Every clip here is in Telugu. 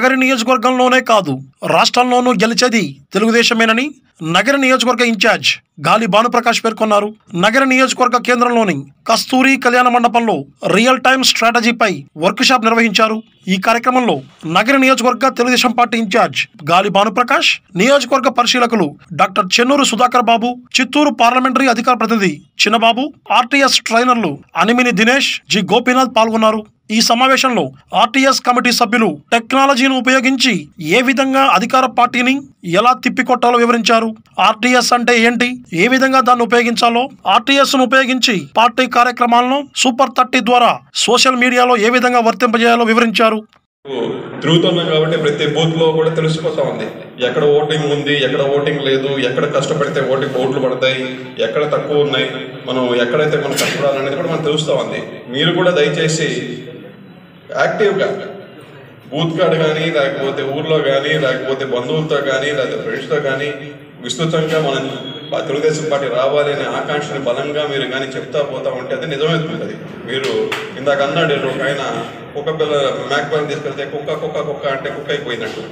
నగర నియోజకవర్గంలోనే కాదు రాష్ట్రంలోనూ గెలిచేది తెలుగుదేశమేనని నగర నియోజకవర్గ ఇన్ఛార్జ్ గాలి భానుప్రకాష్ పేర్కొన్నారు నగర నియోజకవర్గ కేంద్రంలోని కస్తూరి కళ్యాణ మండపంలో రియల్ టైమ్ స్ట్రాటజీపై వర్క్ షాప్ నిర్వహించారు ఈ కార్యక్రమంలో నగర నియోజకవర్గ తెలుగుదేశం పార్టీ ఇన్ఛార్జ్ గాలి భానుప్రకాష్ నియోజకవర్గ పరిశీలకులు డాక్టర్ చెన్నూరు సుధాకర్ బాబు చిత్తూరు పార్లమెంటరీ అధికార ప్రతినిధి చిన్నబాబు ఆర్టీఎస్ ట్రైనర్లు అనిమిని దినేష్ జి గోపీనాథ్ పాల్గొన్నారు ఈ సమావేశంలో ఆర్టీఎస్ కమిటీ సభ్యులు టెక్నాలజీని ఉపయోగించి ఏ విధంగా అధికార పార్టీని ఎలా తిప్పికొట్టాలో వివరించారు ఆర్టీఎస్ అంటే ఏంటి ఏ విధంగా దాన్ని ఉపయోగించాలో ఆర్టీఎస్ ను ఉపయోగించి పార్టీ కార్యక్రమాలను సూపర్ థర్టీ ద్వారా సోషల్ మీడియాలో ఏ విధంగా వర్తింపజేయాలో వివరించారు తిరుగుతున్నాం కాబట్టి ప్రతి బూత్ లో కూడా తెలిసిపోతా ఉంది ఎక్కడ ఓటింగ్ ఉంది ఎక్కడ ఓటింగ్ లేదు ఎక్కడ కష్టపడితే ఓటింగ్ ఓట్లు పడతాయి ఎక్కడ తక్కువ ఉన్నాయి మనం ఎక్కడైతే మనం కష్టపడాలనేది కూడా మనకు తెలుస్తూ ఉంది మీరు కూడా దయచేసి యాక్టివ్గా బూత్ కార్డ్ కానీ లేకపోతే ఊర్లో కానీ లేకపోతే బంధువులతో కానీ లేకపోతే ఫ్రెండ్స్తో కానీ విస్తృతంగా మనం పా- తెలుగుదేశం పార్టీ రావాలి అనే ఆకాంక్షని బలంగా మీరు కానీ చెప్తా పోతా ఉంటే అది నిజమవుతుంది మీరు ఇందాక అన్నాడు ఒక ఆయన కుక్క పిల్ల మేక పిల్లని తీసుకెళ్తే కుక్క కుక్క కుక్క అంటే కుక్క అయిపోయినట్టు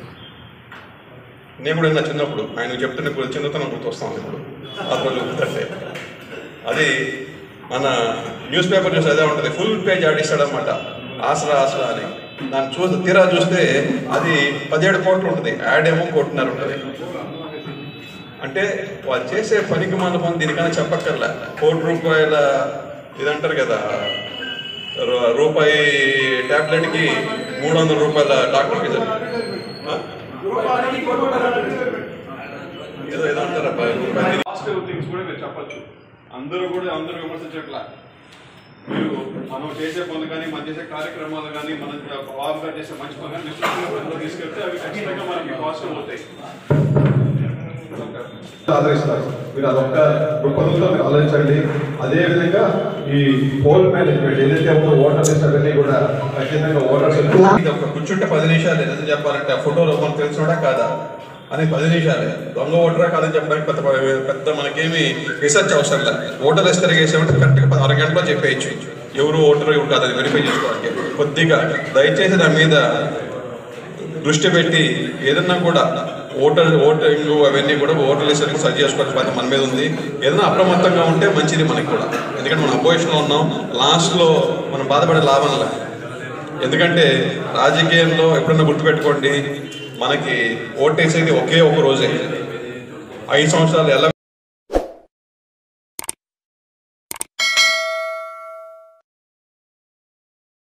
నేను కూడా విన్నా చిన్నప్పుడు ఆయన చెప్తున్న ఇప్పుడు చిన్నతనం గుర్తొస్తాం ఇప్పుడు ఆ రోజు గుర్తుంటే అది మన న్యూస్ పేపర్ చూసి అదే ఉంటుంది ఫుల్ పేజ్ ఆడిస్తాడనమాట ఆసరా ఆసరా అని దాన్ని చూస్తే తీరా చూస్తే అది పదిహేడు కోట్లు ఉంటుంది యాడ్ ఏమో కోటిన్నర ఉంటుంది అంటే వాళ్ళు చేసే పనికి మన పని దీనికన్నా చెప్పక్కర్లే కోటి రూపాయల ఇది అంటారు కదా రూ- రూపాయి టాబ్లెట్కి మూడు వందల రూపాయల డాక్టర్ ఫీజు ఆ? ఏదో ఏదో అంటారు పాజిటివ్ థింగ్స్ కూడా మీరు చెప్పచ్చు అందరూ కూడా అందరూ విమర్శించట్లా మీరు మనం చేసే పనులు కానీ మనం చేసే కార్యక్రమాలు కానీ మనం వారుగా చేసే మంచి పనులు కానీ విస్తృతంగా ప్రజల్లో తీసుకెళ్తే అవి ఖచ్చితంగా మనకి పాజిటివ్ అవుతాయి ఆదరిస్తారు మీరు అదొక్క దృక్పథంతో మీరు ఆలోచించండి అదే విధంగా ఈ పోల్ మేనేజ్మెంట్ ఏదైతే ఉందో ఓటర్ లిస్ట్ అవన్నీ కూడా ఖచ్చితంగా ఓటర్స్ ఇది ఒక కూర్చుంటే పది నిమిషాలు ఏదైనా చెప్పాలంటే ఆ ఫోటోలో మనకు తెలిసినోడా కాదా అని పది నిమిషాలే దొంగ ఓటరా కాదని చెప్పడానికి పెద్ద పెద్ద మనకేమి రీసెర్చ్ అవసరం లేదు ఓటర్ లిస్ట్ తిరిగేసామంటే కరెక్ట్గా అరగంటలో చెప్పేయచ్చు ఎవరు ఓటర్ ఎవరు కాదని వెరిఫై చేసుకోవడానికి కొద్దిగా దయచేసి దాని మీద దృష్టి పెట్టి ఏదన్నా కూడా ఓటర్ ఓటింగ్ అవన్నీ కూడా ఓటర్ లిస్ట్ సరి చేసుకోవాల్సిన బాధ్యత మన మీద ఉంది ఏదైనా అప్రమత్తంగా ఉంటే మంచిది మనకి కూడా ఎందుకంటే మనం అపోజిషన్లో ఉన్నాం లాస్ట్లో మనం బాధపడే లాభం లే ఎందుకంటే రాజకీయంలో ఎప్పుడన్నా గుర్తుపెట్టుకోండి మనకి ఓటేసేది ఒకే ఒక రోజే ఐదు సంవత్సరాలు ఎలా